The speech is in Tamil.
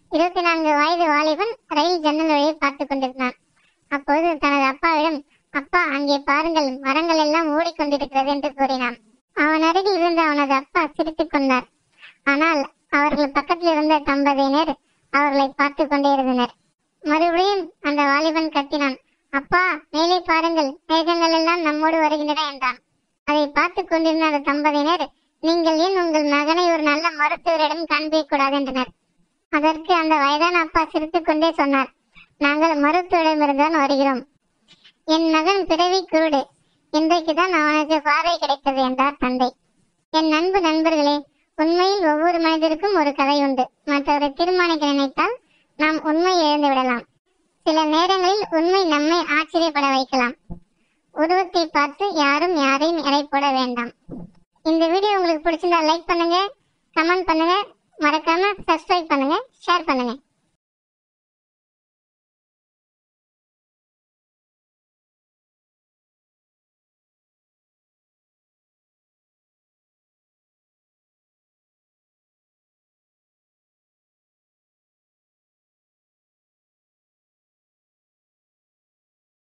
இருபத்தி நான்கு வயது வாலிபன் ரயில் ஜன்னல் வழியை பார்த்து கொண்டிருந்தான் அப்போது தனது அப்பாவிடம் அப்பா அங்கே பாருங்கள் மரங்கள் எல்லாம் ஓடிக்கொண்டிருக்கிறது என்று கூறினான் அவன் அருகில் இருந்த அவனது அப்பா சிரித்துக் கொண்டார் ஆனால் அவர்கள் பக்கத்தில் இருந்த தம்பதியினர் அவர்களை பார்த்து கொண்டே இருந்தனர் மறுபடியும் அந்த வாலிபன் கத்தினான் அப்பா மேலே பாருங்கள் மேகங்கள் எல்லாம் நம்மோடு வருகின்றன என்றான் அதை பார்த்து கொண்டிருந்த அந்த தம்பதியினர் நீங்கள் ஏன் உங்கள் மகனை ஒரு நல்ல மருத்துவரிடம் காண்பிக்க கூடாது என்றனர் அதற்கு அந்த வயதான அப்பா சிரித்துக் கொண்டே சொன்னார் நாங்கள் மருத்துவரிடமிருந்தான் வருகிறோம் என் மகன் பிறவி குருடு இன்றைக்குதான் அவனுக்கு பார்வை கிடைத்தது என்றார் தந்தை என் அன்பு நண்பர்களே உண்மையில் ஒவ்வொரு மனிதருக்கும் ஒரு கதை உண்டு மற்றவரை தீர்மானிக்க நினைத்தால் நாம் உண்மை இழந்து விடலாம் சில நேரங்களில் உண்மை நம்மை ஆச்சரியப்பட வைக்கலாம் உருவத்தை பார்த்து யாரும் யாரையும் எடை போட வேண்டாம் இந்த வீடியோ உங்களுக்கு பிடிச்சிருந்தா லைக் பண்ணுங்க கமெண்ட் பண்ணுங்க மறக்காம சப்ஸ்கிரைப் பண்ணுங்க ஷேர் பண்ணுங்க